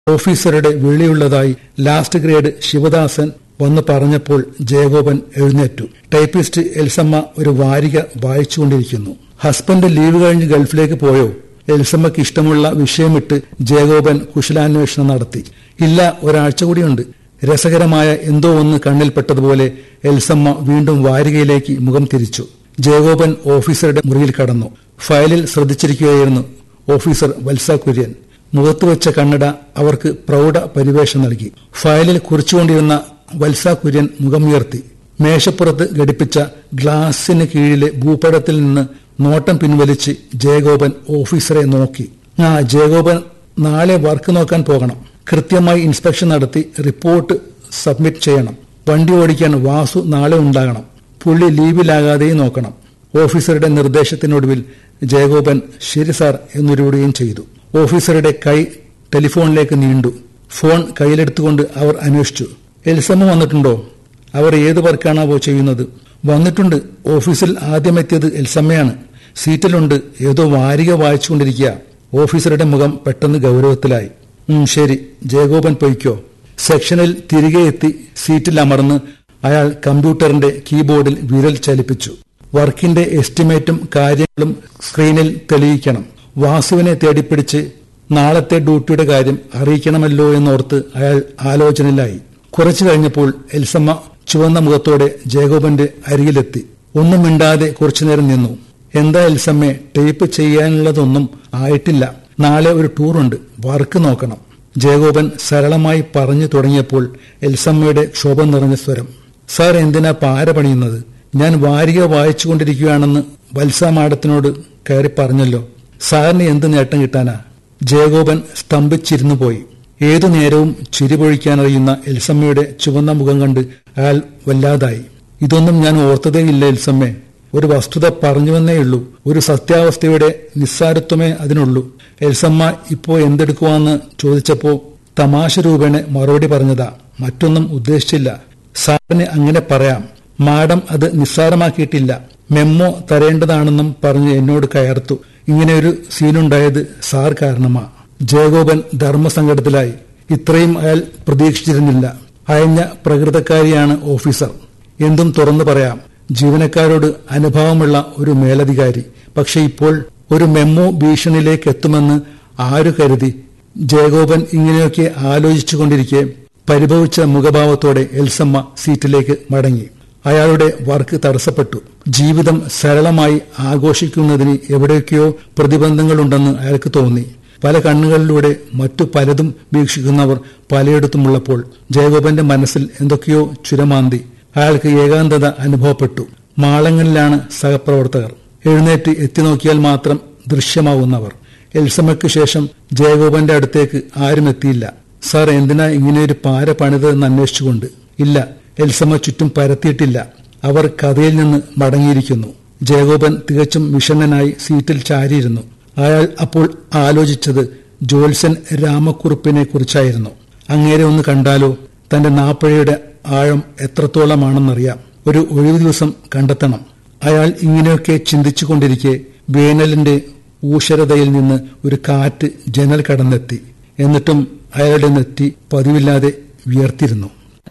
ഓഫീസറുടെ വിളിയുള്ളതായി last grade Sivadasan വന്ന് പറഞ്ഞപ്പോൾ ജയഗോപൻ എഴുന്നേറ്റു ടൈപ്പിസ്റ്റ് എൽസമ്മ ഒരു വാരിക വായിച്ചുകൊണ്ടിരിക്കുന്നു ഹസ്ബൻഡ് ലീവ് കഴിഞ്ഞ് ഗൾഫിലേക്ക് പോയോ എൽസമ്മയ്ക്ക് ഇഷ്ടമുള്ള വിഷയമിട്ട് ജയഗോപൻ കുശലാന്വേഷണം നടത്തി ഇല്ല ഒരാഴ്ച കൂടിയുണ്ട് രസകരമായ എന്തോ ഒന്ന് കണ്ണിൽപ്പെട്ടതുപോലെ എൽസമ്മ വീണ്ടും വാരികയിലേക്ക് മുഖം തിരിച്ചു ജയഗോപൻ ഓഫീസറുടെ മുറിയിൽ കടന്നു ഫയലിൽ ശ്രദ്ധിച്ചിരിക്കുകയായിരുന്നു ഓഫീസർ വത്സ കുര്യൻ മുഖത്ത് വെച്ച കണ്ണട അവർക്ക് പ്രൗഢ പരിവേഷം നൽകി ഫയലിൽ കുറിച്ചുകൊണ്ടിരുന്ന വത്സ കുര്യൻ മുഖമുയർത്തി മേശപ്പുറത്ത് ഘടിപ്പിച്ച ഗ്ലാസിന് കീഴിലെ ഭൂപടത്തിൽ നിന്ന് നോട്ടം പിൻവലിച്ച് ജയഗോപൻ ഓഫീസറെ നോക്കി ആ ജയഗോപൻ നാളെ വർക്ക് നോക്കാൻ പോകണം കൃത്യമായി ഇൻസ്പെക്ഷൻ നടത്തി റിപ്പോർട്ട് സബ്മിറ്റ് ചെയ്യണം വണ്ടി ഓടിക്കാൻ വാസു നാളെ ഉണ്ടാകണം പുള്ളി ലീവിലാകാതെയും നോക്കണം ഓഫീസറുടെ നിർദ്ദേശത്തിനൊടുവിൽ ജയഗോപൻ ശരി സാർ എന്നുരുവിടുകയും ചെയ്തു ഓഫീസറുടെ കൈ ടെലിഫോണിലേക്ക് നീണ്ടു ഫോൺ കയ്യിലെടുത്തുകൊണ്ട് അവർ അന്വേഷിച്ചു എൽസമ്മ വന്നിട്ടുണ്ടോ അവർ ഏത് വർക്കാണാവോ ചെയ്യുന്നത് വന്നിട്ടുണ്ട് ഓഫീസിൽ ആദ്യമെത്തിയത് എൽസമ്മയാണ് സീറ്റിലുണ്ട് ഏതോ വാരിക വായിച്ചുകൊണ്ടിരിക്കുക ഓഫീസറുടെ മുഖം പെട്ടെന്ന് ഗൗരവത്തിലായി ഉം ശരി ജയഗോപൻ പൊയ്ക്കോ സെക്ഷനിൽ തിരികെ എത്തി സീറ്റിൽ അമർന്ന് അയാൾ കമ്പ്യൂട്ടറിന്റെ കീബോർഡിൽ വിരൽ ചലിപ്പിച്ചു വർക്കിന്റെ എസ്റ്റിമേറ്റും കാര്യങ്ങളും സ്ക്രീനിൽ തെളിയിക്കണം വാസുവിനെ തേടിപ്പിടിച്ച് നാളത്തെ ഡ്യൂട്ടിയുടെ കാര്യം അറിയിക്കണമല്ലോ എന്നോർത്ത് അയാൾ ആലോചനയിലായി കുറച്ചു കഴിഞ്ഞപ്പോൾ എൽസമ്മ ചുവന്ന മുഖത്തോടെ ജയഗോപന്റെ അരികിലെത്തി ഒന്നും മിണ്ടാതെ കുറച്ചുനേരം നിന്നു എന്താ എൽസമ്മെ ടേപ്പ് ചെയ്യാനുള്ളതൊന്നും ആയിട്ടില്ല നാളെ ഒരു ടൂറുണ്ട് വർക്ക് നോക്കണം ജയഗോപൻ സരളമായി പറഞ്ഞു തുടങ്ങിയപ്പോൾ എൽസമ്മയുടെ ക്ഷോഭം നിറഞ്ഞ സ്വരം സാർ എന്തിനാ പാര പണിയുന്നത് ഞാൻ വാരിക വായിച്ചുകൊണ്ടിരിക്കുകയാണെന്ന് വത്സ മാഡത്തിനോട് കയറി പറഞ്ഞല്ലോ സാറിന് എന്ത് നേട്ടം കിട്ടാനാ ജയഗോപൻ സ്തംഭിച്ചിരുന്നു പോയി ഏതു നേരവും ചിരിപൊഴിക്കാനറിയുന്ന എൽസമ്മയുടെ ചുവന്ന മുഖം കണ്ട് അയാൾ വല്ലാതായി ഇതൊന്നും ഞാൻ ഓർത്തതേയില്ല എൽസമ്മേ ഒരു വസ്തുത പറഞ്ഞുവെന്നേയുള്ളൂ ഒരു സത്യാവസ്ഥയുടെ നിസ്സാരത്വമേ അതിനുള്ളൂ എൽസമ്മ ഇപ്പോ എന്തെടുക്കുവാന്ന് ചോദിച്ചപ്പോ തമാശ രൂപേണ മറുപടി പറഞ്ഞതാ മറ്റൊന്നും ഉദ്ദേശിച്ചില്ല സാറിന് അങ്ങനെ പറയാം മാഡം അത് നിസ്സാരമാക്കിയിട്ടില്ല മെമ്മോ തരേണ്ടതാണെന്നും പറഞ്ഞ് എന്നോട് കയർത്തു ഇങ്ങനെയൊരു സീനുണ്ടായത് സാർ കാരണമാ ജയഗോപൻ ധർമ്മസങ്കടത്തിലായി ഇത്രയും അയാൾ പ്രതീക്ഷിച്ചിരുന്നില്ല അയഞ്ഞ പ്രകൃതക്കാരിയാണ് ഓഫീസർ എന്തും തുറന്നു പറയാം ജീവനക്കാരോട് അനുഭവമുള്ള ഒരു മേലധികാരി പക്ഷെ ഇപ്പോൾ ഒരു മെമ്മോ ഭീഷണിയിലേക്ക് എത്തുമെന്ന് ആരു കരുതി ജയഗോപൻ ഇങ്ങനെയൊക്കെ ആലോചിച്ചുകൊണ്ടിരിക്കെ പരിഭവിച്ച മുഖഭാവത്തോടെ എൽസമ്മ സീറ്റിലേക്ക് മടങ്ങി അയാളുടെ വർക്ക് തടസ്സപ്പെട്ടു ജീവിതം സരളമായി ആഘോഷിക്കുന്നതിന് എവിടെയൊക്കെയോ പ്രതിബന്ധങ്ങളുണ്ടെന്ന് അയാൾക്ക് തോന്നി പല കണ്ണുകളിലൂടെ മറ്റു പലതും വീക്ഷിക്കുന്നവർ പലയിടത്തുമുള്ളപ്പോൾ ജയഗോപന്റെ മനസ്സിൽ എന്തൊക്കെയോ ചുരമാന്തി അയാൾക്ക് ഏകാന്തത അനുഭവപ്പെട്ടു മാളങ്ങളിലാണ് സഹപ്രവർത്തകർ എഴുന്നേറ്റ് എത്തി നോക്കിയാൽ മാത്രം ദൃശ്യമാവുന്നവർ എൽസമ്മയ്ക്ക് ശേഷം ജയഗോപന്റെ അടുത്തേക്ക് ആരും എത്തിയില്ല സാർ എന്തിനാ ഇങ്ങനെയൊരു പാര പണിതെന്ന് അന്വേഷിച്ചുകൊണ്ട് ഇല്ല എൽസമ്മ ചുറ്റും പരത്തിയിട്ടില്ല അവർ കഥയിൽ നിന്ന് മടങ്ങിയിരിക്കുന്നു ജയഗോപൻ തികച്ചും വിഷണ്ണനായി സീറ്റിൽ ചാരിയിരുന്നു അയാൾ അപ്പോൾ ആലോചിച്ചത് ജോത്സൻ രാമക്കുറുപ്പിനെ കുറിച്ചായിരുന്നു അങ്ങേരെ ഒന്ന് കണ്ടാലോ തന്റെ നാപ്പഴയുടെ ആഴം എത്രത്തോളമാണെന്നറിയാം ഒരു ഒഴിവു ദിവസം കണ്ടെത്തണം അയാൾ ഇങ്ങനെയൊക്കെ ചിന്തിച്ചുകൊണ്ടിരിക്കെ വേനലിന്റെ ഊഷരതയിൽ നിന്ന് ഒരു കാറ്റ് ജനൽ കടന്നെത്തി എന്നിട്ടും അയാളുടെ നെറ്റി പതിവില്ലാതെ വിയർത്തിരുന്നു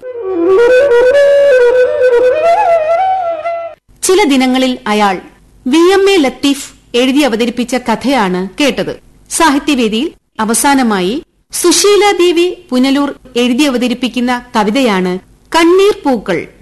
ചില ദിനങ്ങളിൽ അയാൾ വി എം എ ലത്തീഫ് എഴുതി അവതരിപ്പിച്ച കഥയാണ് കേട്ടത് സാഹിത്യവേദിയിൽ അവസാനമായി സുശീല ദേവി പുനലൂർ എഴുതി അവതരിപ്പിക്കുന്ന കവിതയാണ് കണ്ണീർ പൂക്കൾ